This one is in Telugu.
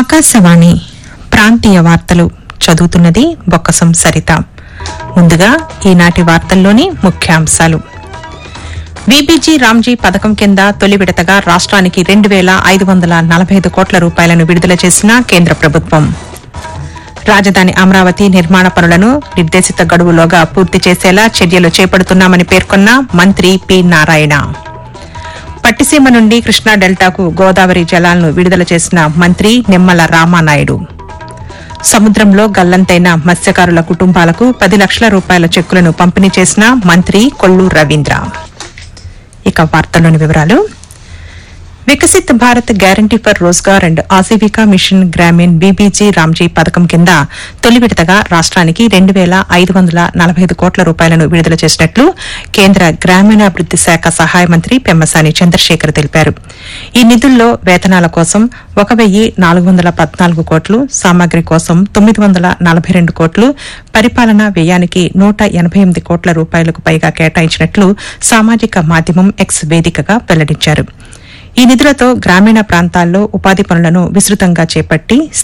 ఆకాశవాణి ప్రాంతీయ వార్తలు చదువుతున్నది బొక్కసం సరిత ముందుగా ఈనాటి వార్తల్లోని ముఖ్యాంశాలు బీబీజీ రామ్జీ పథకం కింద తొలి విడతగా రాష్ట్రానికి రెండు వేల ఐదు వందల నలభై ఐదు కోట్ల రూపాయలను విడుదల చేసిన కేంద్ర ప్రభుత్వం రాజధాని అమరావతి నిర్మాణ పనులను నిర్దేశిత గడువులోగా పూర్తి చేసేలా చర్యలు చేపడుతున్నామని పేర్కొన్న మంత్రి పి నారాయణ పట్టిసీమ నుండి కృష్ణా డెల్టాకు గోదావరి జలాలను విడుదల చేసిన మంత్రి నిమ్మల రామానాయుడు సముద్రంలో గల్లంతైన మత్స్యకారుల కుటుంబాలకు పది లక్షల రూపాయల చెక్కులను పంపిణీ చేసిన మంత్రి కొల్లు రవీంద్ర ఇక వార్తల్లోని వివరాలు Viksit Bharat guarantee for Rozgar and Ajeevika mission Grameen VBG Ramji పథకం కింద తొలి విడతగా రాష్ట్రానికి రెండు వేల ఐదు వందల నలభై ఐదు కోట్ల రూపాయలను విడుదల చేసినట్లు కేంద్ర గ్రామీణాభివృద్ది శాఖ సహాయ మంత్రి పెమ్మసాని చంద్రశేఖర్ తెలిపారు ఈ నిధుల్లో వేతనాల కోసం ఒక వెయ్యి నాలుగు వందల పద్నాలుగు కోట్లు సామాగ్రి కోసం తొమ్మిది వందల నలభై రెండు కోట్లు పరిపాలనా వ్యయానికి నూట ఎనబై ఎనిమిది కోట్ల రూపాయలకు పైగా కేటాయించినట్లు సామాజిక మాధ్యమం ఎక్స్ వేదికగా వెల్లడించారు ఈ నిధులతో గ్రామీణ ప్రాంతాల్లో ఉపాధి పనులను విస్తృతంగా చేపట్టి